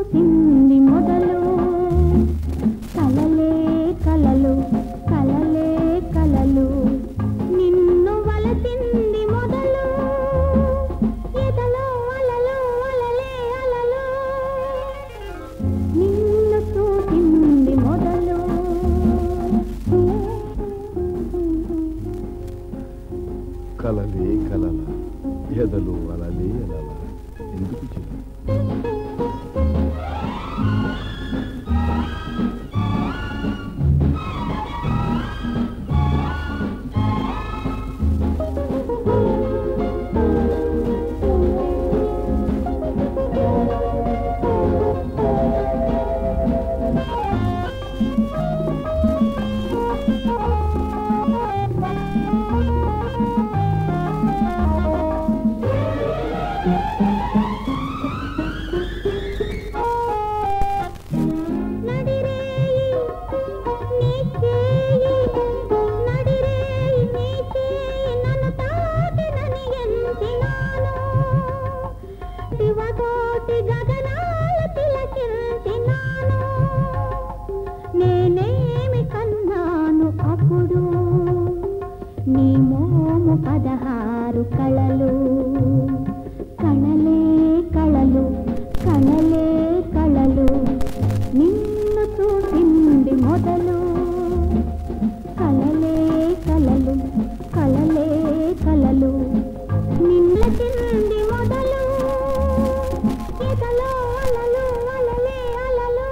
చూసింది మొదలు కలలే కలలు కలలే కలలు నిన్ను వలసింది మొదలు ఎదలో అలలు అలలే అలలు నిన్ను చూసింది మొదలు కలలే కలల ఎదలు అలలే అలల ఎందుకు చెప్పు నడిరేయి నీ చేయి నడిరేయి నీ చేయి నన్ను తాకినని ఎంచినాను శివకోటి గగనాలు తిలకించినాను నేనేమి కన్నాను అప్పుడు నీ మోము పదహారు కళలు కళలే కళలు కళలే కళలు నిన్ను చూసింది మొదలు కలలే కలలు కలలే కలలు నిన్నచింది మొదలు ఎదలో అలలు అలలే అలలు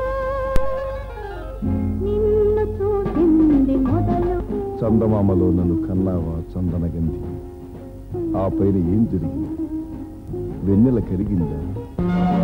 నిన్ను చూసింది మొదలు చందమామలో నన్ను కన్నావా చందనగంధి ఆ పైన ఏం జరిగింది వెన్నెల కరిగిందా